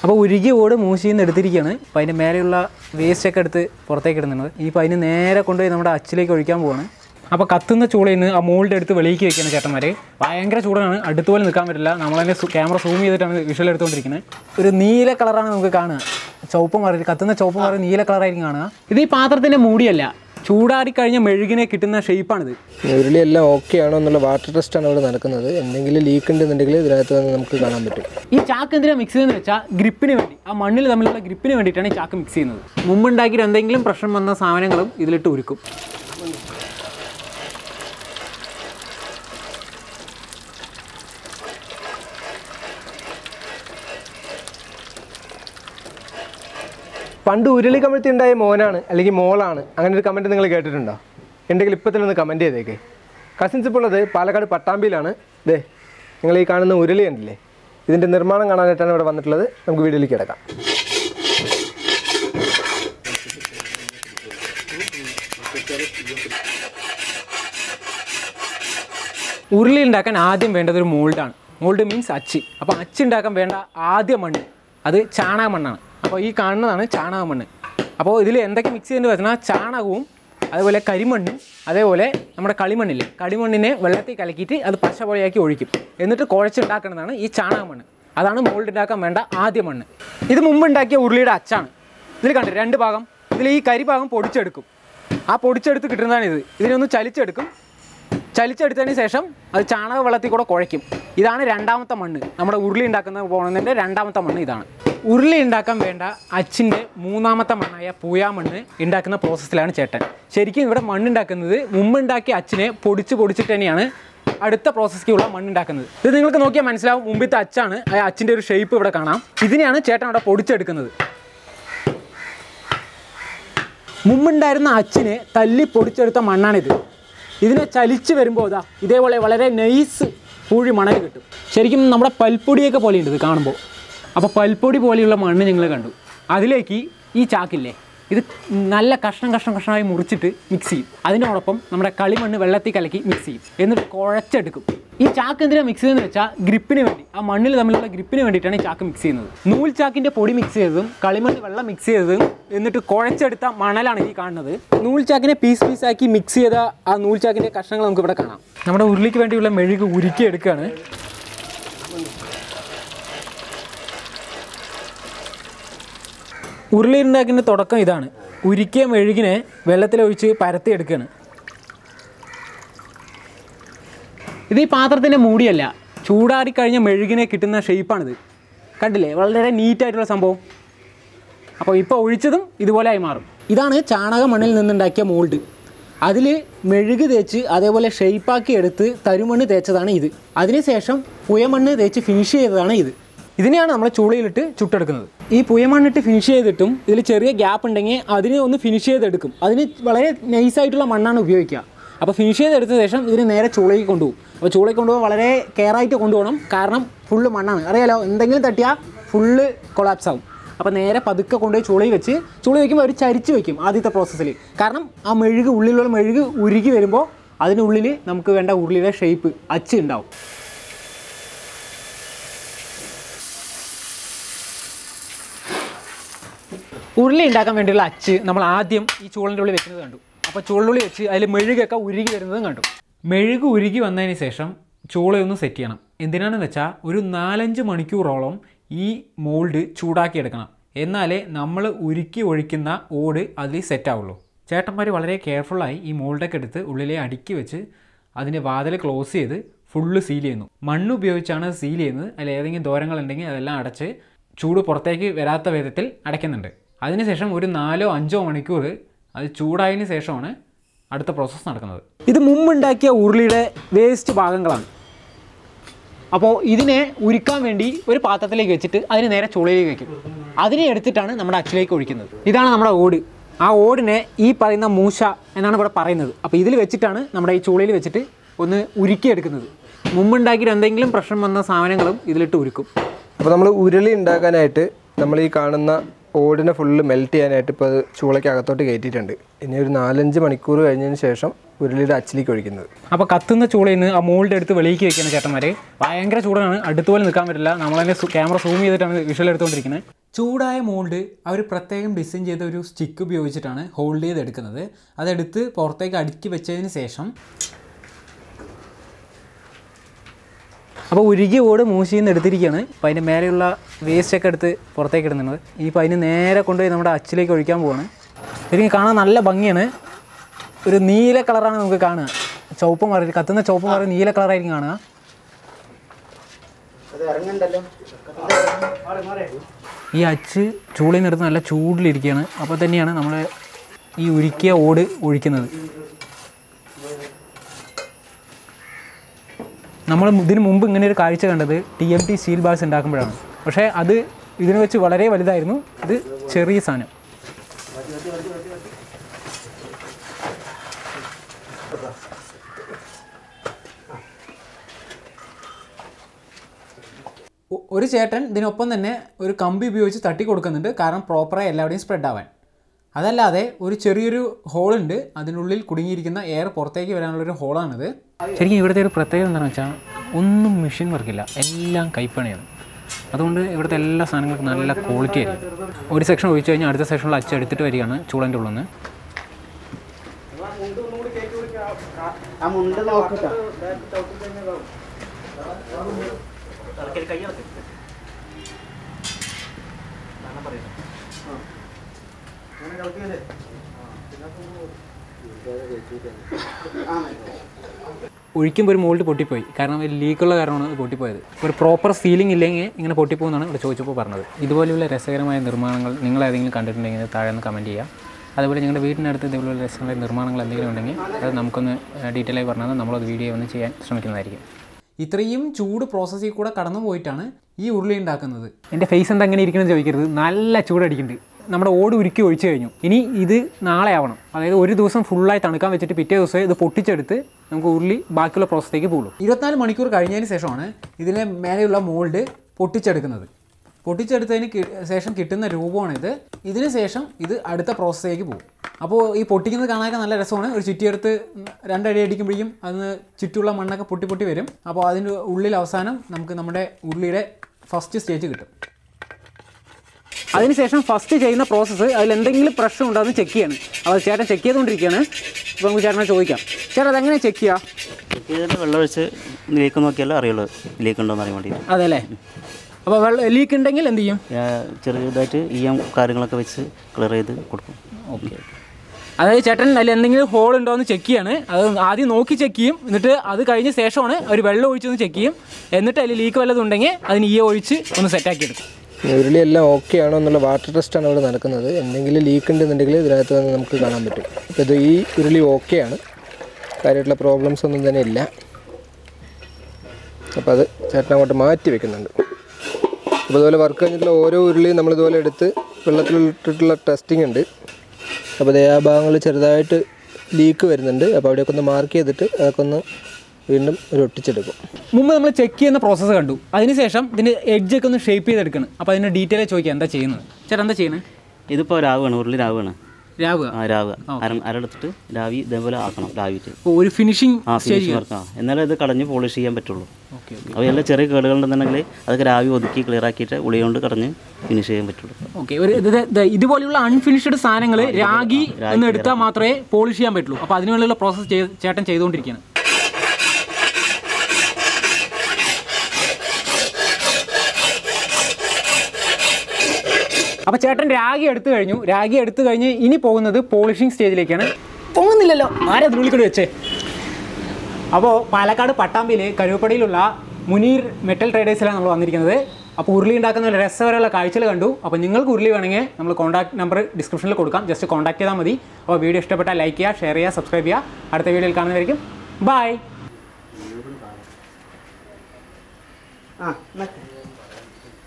അപ്പോൾ ഉരുകിയ ഓട് മൂശിയിൽ നിന്ന് എടുത്തിരിക്കുകയാണ് അപ്പോൾ അതിൻ്റെ മേലെയുള്ള വേസ്റ്റ് ഒക്കെ എടുത്ത് പുറത്തേക്ക് ഇടുന്നുണ്ട് ഈ അതിന് നേരെ കൊണ്ടുപോയി നമ്മുടെ അച്ചിലേക്ക് ഒഴിക്കാൻ പോവാണ് അപ്പോൾ കത്തുന്ന ചൂളയിൽ നിന്ന് ആ മോൾഡ് എടുത്ത് വെളിയിലേക്ക് വെക്കുകയാണ് ചേട്ടന്മാർ ഭയങ്കര ചൂടാണ് അടുത്തുപോലെ നിൽക്കാൻ പറ്റില്ല നമ്മളതിനെ ക്യാമറ സൂം ചെയ്തിട്ടാണ് വിഷ്വൽ എടുത്തുകൊണ്ടിരിക്കുന്നത് ഒരു നീല കളറാണ് നമുക്ക് കാണുക ചുവപ്പ് മാറി കത്തുന്ന ചുവപ്പ് മാറി നീല കളറായിരിക്കും കാണുക ഇത് ഈ പാത്രത്തിൻ്റെ മൂടിയല്ല ചൂടാറിക്കഴിഞ്ഞ മെഴുകിനെ കിട്ടുന്ന ഷേപ്പാണിത് ഉരുളി എല്ലാം ഓക്കെ ആണോ എന്നുള്ള വാട്ടർ ടെസ്റ്റ് ആണ് ഇവിടെ നടക്കുന്നത് എന്തെങ്കിലും ലീക്ക് ഉണ്ടെന്നുണ്ടെങ്കിൽ ഇതിനകത്ത് വന്ന് നമുക്ക് കാണാൻ പറ്റും ഈ ചാക്ക് എന്തിനാ മിക്സ് ചെയ്യുന്നത് വെച്ചാൽ ഗ്രിപ്പിന് വേണ്ടി ആ മണ്ണിൽ തമ്മിലുള്ള ഗ്രിപ്പിന് വേണ്ടിയിട്ടാണ് ഈ ചാക്ക് മിക്സ് ചെയ്യുന്നത് മുമ്പുണ്ടാക്കിയിട്ട് എന്തെങ്കിലും പ്രശ്നം വന്ന സാധനങ്ങളും ഇതിലിട്ട് ഉരുക്കും പണ്ട് ഉരുളി കമഴ്ത്തി ഉണ്ടായ മോനാണ് അല്ലെങ്കിൽ മോളാണ് അങ്ങനെ ഒരു കമൻറ്റ് നിങ്ങൾ കേട്ടിട്ടുണ്ടോ ഉണ്ടെങ്കിൽ ഇപ്പോൾ തന്നെ ഒന്ന് കമൻറ്റ് ചെയ്തേക്ക് കസിൻസ് ഇപ്പോൾ ഉള്ളത് പാലക്കാട് പട്ടാമ്പിയിലാണ് ദേ നിങ്ങൾ ഈ കാണുന്ന ഉരുളി ഉണ്ടല്ലേ ഇതിൻ്റെ നിർമ്മാണം കാണാനായിട്ടാണ് ഇവിടെ വന്നിട്ടുള്ളത് നമുക്ക് വീഡിയോയിലേക്ക് കിടക്കാം ഉരുളി ഉണ്ടാക്കാൻ ആദ്യം വേണ്ടത് ഒരു മോൾഡാണ് മോൾഡ് മീൻസ് അച്ച് അപ്പോൾ അച്ച് ഉണ്ടാക്കാൻ വേണ്ട ആദ്യ മണ്ണ് അത് ചാണക മണ്ണാണ് അപ്പോൾ ഈ കാണുന്നതാണ് ചാണക മണ്ണ് അപ്പോൾ ഇതിൽ എന്തൊക്കെ മിക്സ് ചെയ്യേണ്ടത് വെച്ചാൽ ചാണകവും അതുപോലെ കരിമണ്ണും അതേപോലെ നമ്മുടെ കളിമണ്ണില്ലേ കളിമണ്ണിനെ വെള്ളത്തിൽ കലക്കിയിട്ട് അത് പശ പോലെയാക്കി ഒഴിക്കും എന്നിട്ട് കുഴച്ചുണ്ടാക്കുന്നതാണ് ഈ ചാണക മണ്ണ് അതാണ് മോൾഡ് ഉണ്ടാക്കാൻ വേണ്ട ആദ്യ മണ്ണ് ഇത് മുമ്പ് ഉണ്ടാക്കിയ ഉരുളിയുടെ അച്ചാണ് ഇതിൽ കണ്ടു രണ്ട് ഭാഗം ഇതിൽ ഈ കരി ഭാഗം പൊടിച്ചെടുക്കും ആ പൊടിച്ചെടുത്ത് കിട്ടുന്നതാണ് ഇത് ഇതിനൊന്ന് ചലിച്ചെടുക്കും ചലിച്ചെടുത്തതിന് ശേഷം അത് ചാണക വെള്ളത്തിൽ കൂടെ കുഴയ്ക്കും ഇതാണ് രണ്ടാമത്തെ മണ്ണ് നമ്മുടെ ഉരുളി ഉണ്ടാക്കുന്ന പോകുന്നതിൻ്റെ രണ്ടാമത്തെ മണ്ണ് ഇതാണ് ഉരുളി ഉണ്ടാക്കാൻ വേണ്ട അച്ചിൻ്റെ മൂന്നാമത്തെ മണ്ണായ പൂയാമണ്ണ് ഉണ്ടാക്കുന്ന പ്രോസസ്സിലാണ് ചേട്ടൻ ശരിക്കും ഇവിടെ മണ്ണുണ്ടാക്കുന്നത് മുമ്പുണ്ടാക്കിയ അച്ചിനെ പൊടിച്ച് പൊടിച്ചിട്ട് തന്നെയാണ് അടുത്ത പ്രോസസ്സിലുള്ള മണ്ണുണ്ടാക്കുന്നത് ഇത് നിങ്ങൾക്ക് നോക്കിയാൽ മനസ്സിലാവും മുമ്പത്തെ അച്ചാണ് ആ അച്ചിൻ്റെ ഒരു ഷേപ്പ് ഇവിടെ കാണാം ഇതിനെയാണ് ചേട്ടൻ അവിടെ പൊടിച്ചെടുക്കുന്നത് മുമ്പുണ്ടായിരുന്ന അച്ചിനെ തല്ലി പൊടിച്ചെടുത്ത മണ്ണാണിത് ഇതിനെ ചലിച്ച് വരുമ്പോൾ ഇതാ ഇതേപോലെ വളരെ നൈസ് പൂഴി മണൽ കിട്ടും ശരിക്കും നമ്മുടെ പൽപ്പൊടിയൊക്കെ പോലെയുണ്ട് ഇത് കാണുമ്പോൾ അപ്പോൾ പൽപ്പൊടി പോലെയുള്ള മണ്ണ് നിങ്ങൾ കണ്ടു അതിലേക്ക് ഈ ചാക്കില്ലേ ഇത് നല്ല കഷ്ണം കഷ്ണം കഷ്ണമായി മുറിച്ചിട്ട് മിക്സ് ചെയ്യും അതിനോടൊപ്പം നമ്മുടെ കളിമണ്ണ് വെള്ളത്തിൽ കലക്കി മിക്സ് ചെയ്യും എന്നിട്ട് കുഴച്ചെടുക്കും ഈ ചാക്ക് എന്തിനാണ് മിക്സ് ചെയ്യുന്നത് വെച്ചാൽ ഗ്രിപ്പിന് വേണ്ടി ആ മണ്ണിൽ തമ്മിലുള്ള ഗ്രിപ്പിന് വേണ്ടിയിട്ടാണ് ഈ ചാക്ക് മിക്സ് ചെയ്യുന്നത് നൂൽ ചാക്കിൻ്റെ പൊടി മിക്സ് ചെയ്തതും കളിമണ്ണ് വെള്ളം മിക്സ് ചെയ്തതും എന്നിട്ട് കുഴച്ചെടുത്ത മണലാണ് ഈ കാണുന്നത് നൂൽ ചാക്കിനെ പീസ് പീസാക്കി മിക്സ് ചെയ്ത ആ നൂൽ ചാക്കിൻ്റെ കഷ്ണങ്ങൾ നമുക്ക് ഇവിടെ കാണാം നമ്മുടെ ഉരുളിക്ക് വേണ്ടിയുള്ള മെഴുക് ഉരുക്കി എടുക്കുകയാണ് ഉരുളി ഉണ്ടാക്കുന്ന തുടക്കം ഇതാണ് ഉരുക്കിയ മെഴുകിനെ വെള്ളത്തിലൊഴിച്ച് പരത്തിയെടുക്കുകയാണ് ഇത് ഈ പാത്രത്തിൻ്റെ മൂടിയല്ല ചൂടാറിക്കഴിഞ്ഞ മെഴുകിനെ കിട്ടുന്ന ഷേപ്പാണിത് കണ്ടില്ലേ വളരെ നീറ്റായിട്ടുള്ള സംഭവം അപ്പോൾ ഇപ്പോൾ ഒഴിച്ചതും ഇതുപോലെ ആയി മാറും ഇതാണ് ചാണക മണ്ണിൽ നിന്നുണ്ടാക്കിയ മോൾഡ് അതിൽ മെഴുക് തേച്ച് അതേപോലെ ഷെയ്പ്പാക്കി എടുത്ത് തരുമണ്ണ് തേച്ചതാണ് ഇത് അതിനുശേഷം പുയമണ്ണ് തേച്ച് ഫിനിഷ് ചെയ്തതാണ് ഇത് ഇതിനെയാണ് നമ്മൾ ചൂളയിലിട്ട് ചുട്ടെടുക്കുന്നത് ഈ പുയമണ്ണിട്ട് ഫിനിഷ് ചെയ്തിട്ടും ഇതിൽ ചെറിയ ഗ്യാപ്പ് ഉണ്ടെങ്കിൽ അതിനെ ഒന്ന് ഫിനിഷ് ചെയ്തെടുക്കും അതിന് വളരെ നൈസായിട്ടുള്ള മണ്ണാണ് ഉപയോഗിക്കുക അപ്പോൾ ഫിനിഷ് ചെയ്തെടുത്ത ശേഷം ഇതിന് നേരെ ചൂളയിൽ കൊണ്ടുപോകും അപ്പോൾ ചൂളയിൽ കൊണ്ടുപോകാൻ വളരെ കെയർ ആയിട്ട് കൊണ്ടുപോകണം കാരണം ഫുള്ള് മണ്ണാണ് അറിയാലോ എന്തെങ്കിലും തട്ടിയാൽ ഫുള്ള് കൊളാപ്സ് ആവും അപ്പോൾ നേരെ പതുക്കെ കൊണ്ടുപോയി ചുളയിൽ വെച്ച് ചുളി വെക്കുമ്പോൾ അവർ ചരിച്ച് വെക്കും ആദ്യത്തെ പ്രോസസ്സിൽ കാരണം ആ മെഴുക് ഉള്ളിലുള്ള മെഴുക് ഉരുകി വരുമ്പോൾ അതിനുള്ളിൽ നമുക്ക് വേണ്ട ഉരുളിയുടെ ഷേപ്പ് അച്ച് ഉണ്ടാവും ഉരുളി ഉണ്ടാക്കാൻ വേണ്ടിയുള്ള അച്ച് നമ്മൾ ആദ്യം ഈ ചൂളിൻ്റെ ഉള്ളിൽ വെക്കുന്നത് കണ്ടു അപ്പോൾ ചൂളിൻ്റെ ഉള്ളിൽ വെച്ച് അതിൽ മെഴുകൊക്കെ ഉരുകി വരുന്നതും കണ്ടു മെഴുക് ഉരുകി വന്നതിന് ശേഷം ചൂളയൊന്ന് സെറ്റ് ചെയ്യണം എന്തിനാണെന്ന് വെച്ചാൽ ഒരു നാലഞ്ച് മണിക്കൂറോളം ഈ മോൾഡ് ചൂടാക്കി എടുക്കണം എന്നാലേ നമ്മൾ ഉരുക്കി ഒഴിക്കുന്ന ഓട് അതിൽ സെറ്റ് ആവുള്ളൂ ചേട്ടന്മാർ വളരെ കെയർഫുള്ളായി ഈ മോൾഡൊക്കെ എടുത്ത് ഉള്ളിലെ അടുക്കി വെച്ച് അതിൻ്റെ വാതിൽ ക്ലോസ് ചെയ്ത് ഫുള്ള് സീൽ ചെയ്യുന്നു മണ്ണ് ഉപയോഗിച്ചാണ് സീൽ ചെയ്യുന്നത് അതിൽ ഏതെങ്കിലും ദൂരങ്ങളുണ്ടെങ്കിൽ അതെല്ലാം അടച്ച് ചൂട് പുറത്തേക്ക് വരാത്ത വിധത്തിൽ അടയ്ക്കുന്നുണ്ട് അതിനുശേഷം ഒരു നാലോ അഞ്ചോ മണിക്കൂർ അത് ചൂടായതിന് ശേഷമാണ് അടുത്ത പ്രോസസ്സ് നടക്കുന്നത് ഇത് മുമ്പുണ്ടാക്കിയ ഉരുളിയുടെ വേസ്റ്റ് ഭാഗങ്ങളാണ് അപ്പോൾ ഇതിനെ ഉരുക്കാൻ വേണ്ടി ഒരു പാത്രത്തിലേക്ക് വെച്ചിട്ട് അതിന് നേരെ ചുളയിലേക്ക് വെക്കും അതിനെ എടുത്തിട്ടാണ് നമ്മുടെ അച്ചിലേക്ക് ഒഴിക്കുന്നത് ഇതാണ് നമ്മുടെ ഓട് ആ ഓടിനെ ഈ പറയുന്ന മൂശ എന്നാണ് ഇവിടെ പറയുന്നത് അപ്പോൾ ഇതിൽ വെച്ചിട്ടാണ് നമ്മുടെ ഈ ചൂളയിൽ വെച്ചിട്ട് ഒന്ന് ഉരുക്കിയെടുക്കുന്നത് മുമ്പുണ്ടാക്കിയിട്ട് എന്തെങ്കിലും പ്രശ്നം വന്ന സാധനങ്ങളും ഇതിലിട്ട് ഉരുക്കും അപ്പോൾ നമ്മൾ ഉരുളി ഉണ്ടാക്കാനായിട്ട് നമ്മൾ ഈ കാണുന്ന ഓടിനെ ഫുള്ള് മെൽറ്റ് ചെയ്യാനായിട്ട് ഇപ്പോൾ അത് ചൂളയ്ക്ക് അകത്തോട്ട് കയറ്റിയിട്ടുണ്ട് ഇനി ഒരു നാലഞ്ച് മണിക്കൂർ കഴിഞ്ഞതിന് ശേഷം ഉരുളിയുടെ അച്ചിലേക്ക് ഒഴിക്കുന്നത് അപ്പോൾ കത്തുന്ന ചൂളയിൽ നിന്ന് ആ മോൾഡ് എടുത്ത് വെളിയിലേക്ക് വെക്കുന്ന ചേട്ടന്മാരെ ഭയങ്കര ചൂടാണ് അടുത്തുപോലെ നിൽക്കാൻ പറ്റില്ല നമ്മളതിനെ ക്യാമറ സൂം ചെയ്തിട്ടാണ് വിഷ്വൽ എടുത്തുകൊണ്ടിരിക്കുന്നത് ചൂടായ മോൾഡ് അവർ പ്രത്യേകം ഡിസൈൻ ചെയ്ത ഒരു സ്റ്റിക്ക് ഉപയോഗിച്ചിട്ടാണ് ഹോൾഡ് ചെയ്ത് എടുക്കുന്നത് അതെടുത്ത് പുറത്തേക്ക് അടുക്കി വെച്ചതിന് ശേഷം അപ്പോൾ ഉരുകിയ ഓട് മൂശിയിൽ നിന്ന് എടുത്തിരിക്കുകയാണ് അപ്പോൾ അതിൻ്റെ മേലെയുള്ള വേസ്റ്റ് ഒക്കെ എടുത്ത് പുറത്തേക്ക് ഇടുന്നത് ഇനിയിപ്പോൾ അതിന് നേരെ കൊണ്ടുപോയി നമ്മുടെ അച്ചിലേക്ക് ഒഴിക്കാൻ പോവാണ് ശരിക്കും കാണാൻ നല്ല ഭംഗിയാണ് ഒരു നീല കളറാണ് നമുക്ക് കാണുക ചുവപ്പ് മാറി കത്തുന്ന ചുവപ്പ് മാറി നീല കളറായിരിക്കും കാണുക ഈ അച്ച് ചൂളിൽ നിന്നെടുത്ത് നല്ല ചൂടിലിരിക്കുകയാണ് അപ്പോൾ തന്നെയാണ് നമ്മൾ ഈ ഉരുക്കിയ ഓട് ഒഴിക്കുന്നത് നമ്മൾ ഇതിന് മുമ്പ് ഇങ്ങനെ ഒരു കാഴ്ച കണ്ടത് T M T steel bars ഉണ്ടാക്കുമ്പോഴാണ് പക്ഷേ അത് ഇതിനെ വെച്ച് വളരെ വലുതായിരുന്നു ഇത് ചെറിയ സാധനം ഒ- ഒരു ചേട്ടൻ ഇതിനൊപ്പം തന്നെ ഒരു കമ്പി ഉപയോഗിച്ച് തട്ടി കൊടുക്കുന്നുണ്ട് കാരണം പ്രോപ്പറായി എല്ലാവിടെയും സ്പ്രെഡ് ആവാൻ അതല്ലാതെ ഒരു ചെറിയൊരു ഹോളുണ്ട് അതിനുള്ളിൽ കുടുങ്ങിയിരിക്കുന്ന എയർ പുറത്തേക്ക് വരാനുള്ളൊരു ഹോളാണിത് ശരിക്കും ഇവിടുത്തെ ഒരു പ്രത്യേകത എന്താണെന്ന് വെച്ചാൽ ഒന്നും മെഷീൻ വർക്കില്ല എല്ലാം കൈപ്പണിയാണ് അതുകൊണ്ട് ഇവിടുത്തെ എല്ലാ സാധനങ്ങൾക്കും നല്ല ക്വാളിറ്റി ആയിരിക്കും ഒരു സെക്ഷൻ ഒഴിച്ചു കഴിഞ്ഞാൽ അടുത്ത സെക്ഷനിൽ അച്ചെടുത്തിട്ട് വരികയാണ് ചൂളൻ്റെ ഉള്ളിൽ നിന്ന് ആ മുണ്ട് നോക്കട്ടോ ഒഴിക്കുമ്പോൾ ഒരു മോൾഡ് പൊട്ടിപ്പോയി കാരണം ഒരു ലീക്കുള്ള കാരണമാണ് അത് പൊട്ടിപ്പോയത് ഒരു പ്രോപ്പർ സീലിംഗ് ഇല്ലെങ്കിൽ ഇങ്ങനെ പൊട്ടിപ്പോകുന്നതാണ് ഇവിടെ ചോദിച്ചപ്പോൾ പറഞ്ഞത് ഇതുപോലെയുള്ള രസകരമായ നിർമ്മാണങ്ങൾ നിങ്ങൾ ഏതെങ്കിലും കണ്ടിട്ടുണ്ടെങ്കിൽ താഴെ ഒന്ന് കമൻറ്റ് ചെയ്യാം അതുപോലെ നിങ്ങളുടെ വീടിനടുത്ത് ഇതുപോലുള്ള രസകരമായ നിർമ്മാണങ്ങൾ എന്തെങ്കിലും ഉണ്ടെങ്കിൽ അത് നമുക്കൊന്ന് ഡീറ്റെയിൽ ആയി പറഞ്ഞാൽ നമ്മളത് വീഡിയോ ഒന്ന് ചെയ്യാൻ ശ്രമിക്കുന്നതായിരിക്കും ഇത്രയും ചൂട് പ്രോസസ്സിൽ കൂടെ കടന്നു പോയിട്ടാണ് ഈ ഉരുളി ഉണ്ടാക്കുന്നത് എൻ്റെ ഫേസ് എന്താ അങ്ങനെ ഇരിക്കണമെന്ന് ചോദിക്കരുത് നല്ല ചൂടടിക്കുന്നുണ്ട് നമ്മുടെ ഓട് ഉരുക്കി ഒഴിച്ചു കഴിഞ്ഞു ഇനി ഇത് നാളെ ആവണം അതായത് ഒരു ദിവസം ഫുള്ളായി തണുക്കാൻ വെച്ചിട്ട് പിറ്റേ ദിവസം ഇത് പൊട്ടിച്ചെടുത്ത് നമുക്ക് ഉരുളി ബാക്കിയുള്ള പ്രോസസ്സിലേക്ക് പോകുള്ളൂ ഇരുപത്തിനാല് മണിക്കൂർ കഴിഞ്ഞതിന് ശേഷമാണ് ഇതിലെ മേലെയുള്ള മോൾഡ് പൊട്ടിച്ചെടുക്കുന്നത് പൊട്ടിച്ചെടുത്തതിന് കി- ശേഷം കിട്ടുന്ന രൂപമാണിത് ഇതിന് ശേഷം ഇത് അടുത്ത പ്രോസസ്സിലേക്ക് പോകും അപ്പോൾ ഈ പൊട്ടിക്കുന്നത് കാണാനൊക്കെ നല്ല രസമാണ് ഒരു ചുറ്റിയെടുത്ത് രണ്ടടി അടിക്കുമ്പോഴേക്കും അതിന് ചുറ്റുള്ള മണ്ണൊക്കെ പൊട്ടി പൊട്ടി വരും അപ്പോൾ അതിൻ്റെ ഉള്ളിൽ അവസാനം നമുക്ക് നമ്മുടെ ഉള്ളിയുടെ ഫസ്റ്റ് സ്റ്റേജ് കിട്ടും അതിനുശേഷം ഫസ്റ്റ് ചെയ്യുന്ന പ്രോസസ്സ് അതിൽ എന്തെങ്കിലും പ്രശ്നം ഉണ്ടോ എന്ന് ചെക്ക് ചെയ്യാണ് അപ്പോൾ ചേട്ടൻ ചെക്ക് ചെയ്തുകൊണ്ടിരിക്കുകയാണ് അപ്പോൾ നമുക്ക് ചേട്ടനെ ചോദിക്കാം ചേട്ടൻ അതെങ്ങനെ ചെക്ക് ചെയ്യാം ചെക്ക് ചെയ്തിട്ട് വെള്ളം ഒഴിച്ച് ലീക്ക് നോക്കിയാലേ അറിയുള്ളൂ ലീക്ക് ഉണ്ടോ എന്ന് അറിയാൻ വേണ്ടിയിട്ട് അതെ അല്ലേ അപ്പോൾ വെള്ളം ലീക്ക് ഉണ്ടെങ്കിൽ എന്ത് ചെയ്യും ഞാൻ ചെറിയതായിട്ട് ഈ എം കാര്യങ്ങളൊക്കെ വെച്ച് ക്ലിയർ ചെയ്ത് കൊടുക്കും ഓക്കെ അതായത് ചേട്ടൻ അതിൽ എന്തെങ്കിലും ഹോൾ ഉണ്ടോ എന്ന് ചെക്ക് ചെയ്യാണ് അത് ആദ്യം നോക്കി ചെക്ക് ചെയ്യും എന്നിട്ട് അത് കഴിഞ്ഞ ശേഷമാണ് അവർ വെള്ളം ഒഴിച്ചൊന്ന് ചെക്ക് ചെയ്യും എന്നിട്ട് അതിൽ ലീക്ക് വല്ലതും ഉണ്ടെങ്കിൽ അതിന് ഈ ഒഴിച്ച് ഒന്ന് സെറ്റാക്കി എടുക്കും ഉരുളി എല്ലാം ഓക്കെ ആണോ എന്നുള്ള വാട്ടർ ടെസ്റ്റാണ് ഇവിടെ നടക്കുന്നത് എന്തെങ്കിലും ലീക്ക് ഉണ്ടെന്നുണ്ടെങ്കിൽ ഇതിനകത്ത് വന്ന് നമുക്ക് കാണാൻ പറ്റും അപ്പോൾ ഇത് ഈ ഉരുളി ഓക്കെ ആണ് കാര്യമായിട്ടുള്ള പ്രോബ്ലംസ് ഒന്നും തന്നെ ഇല്ല അപ്പോൾ അത് ചേട്ടൻ അങ്ങോട്ട് മാറ്റി വെക്കുന്നുണ്ട് അപ്പോൾ ഇതുപോലെ വർക്ക് കഴിഞ്ഞിട്ടുള്ള ഓരോ ഉരുളിയും നമ്മളിതുപോലെ എടുത്ത് വെള്ളത്തിലിട്ടിട്ടുള്ള ടെസ്റ്റിംഗ് ഉണ്ട് അപ്പോൾ ദേ ആ ഭാഗങ്ങളിൽ ചെറുതായിട്ട് ലീക്ക് വരുന്നുണ്ട് അപ്പോൾ അവിടെയൊക്കെ ഒന്ന് മാർക്ക് ചെയ്തിട്ട് അതൊക്കെ ഒന്ന് വീണ്ടും ഒരു ഒട്ടിച്ചെടുക്കും മുമ്പ് നമ്മൾ ചെക്ക് ചെയ്യുന്ന പ്രോസസ്സ് കണ്ടു അതിനുശേഷം ഇതിൻ്റെ എഡ്ജൊക്കെ ഒന്ന് ഷേപ്പ് ചെയ്തെടുക്കണം അപ്പോൾ അതിൻ്റെ ഡീറ്റെയിൽ ചോദിക്കുക എന്താ ചെയ്യുന്നത് ചേട്ടാ എന്താ ചെയ്യുന്നത് ഇതിപ്പോൾ രാവാണ് ഉരുളി രാവാണ് രാവുക ആ രാവ് അര അരടുത്തിട്ട് രാവി ഇതേപോലെ ആക്കണം രാവിയിട്ട് അപ്പോൾ ഒരു ഫിനിഷിങ് ആ ഫിനിഷിംഗ് വർക്ക് ആ എന്നാലേ ഇത് കടഞ്ഞ് പോളിഷ് ചെയ്യാൻ പറ്റുള്ളൂ ഓക്കെ അപ്പോൾ എല്ലാ ചെറിയ കേടുകളുണ്ടെന്നുണ്ടെങ്കിൽ അതൊക്കെ രാവി ഒതുക്കി ക്ലിയർ ആക്കിയിട്ട് ഉളി കൊണ്ട് കടഞ്ഞ് ഫിനിഷ് ചെയ്യാൻ പറ്റുള്ളൂ ഓക്കെ ഒരു ഇത് ഇത് ഇതുപോലെയുള്ള അൺഫിനിഷ്ഡ് സാധനങ്ങൾ രാഗി എന്ന് എടുത്താൽ മാത്രമേ പോളിഷ് ചെയ്യാൻ പറ്റുള്ളൂ അപ്പോൾ അതിന് വേണ്ടിയുള്ള പ്രോസസ്സ് ചേട്ടൻ ചെയ്തുകൊണ്ടിരിക്കുകയാണ് അപ്പോൾ ചേട്ടൻ രാഗി എടുത്തു കഴിഞ്ഞു രാഗി എടുത്തു കഴിഞ്ഞ് ഇനി പോകുന്നത് പോളിഷിംഗ് സ്റ്റേജിലേക്കാണ് പോകുന്നില്ലല്ലോ ആരാ അതിനുള്ളിൽ വെച്ചേ അപ്പോൾ പാലക്കാട് പട്ടാമ്പിയിൽ കരുവപ്പടിയിലുള്ള മുനീർ മെറ്റൽ ട്രേഡേഴ്സിലാണ് നമ്മൾ വന്നിരിക്കുന്നത് അപ്പോൾ ഉരുളി ഉണ്ടാക്കുന്ന ഒരു രസകരമുള്ള കാഴ്ചകൾ കണ്ടു അപ്പോൾ നിങ്ങൾക്ക് ഉരുളി വേണമെങ്കിൽ നമ്മൾ കോൺടാക്ട് നമ്പർ ഡിസ്ക്രിപ്ഷനിൽ കൊടുക്കാം ജസ്റ്റ് കോൺടാക്ട് ചെയ്താൽ മതി അപ്പോൾ വീഡിയോ ഇഷ്ടപ്പെട്ടാൽ ലൈക്ക് ചെയ്യുക ഷെയർ ചെയ്യുക സബ്സ്ക്രൈബ് ചെയ്യുക അടുത്ത വീഡിയോയിൽ കാണുന്നതായിരിക്കും ബൈ ആ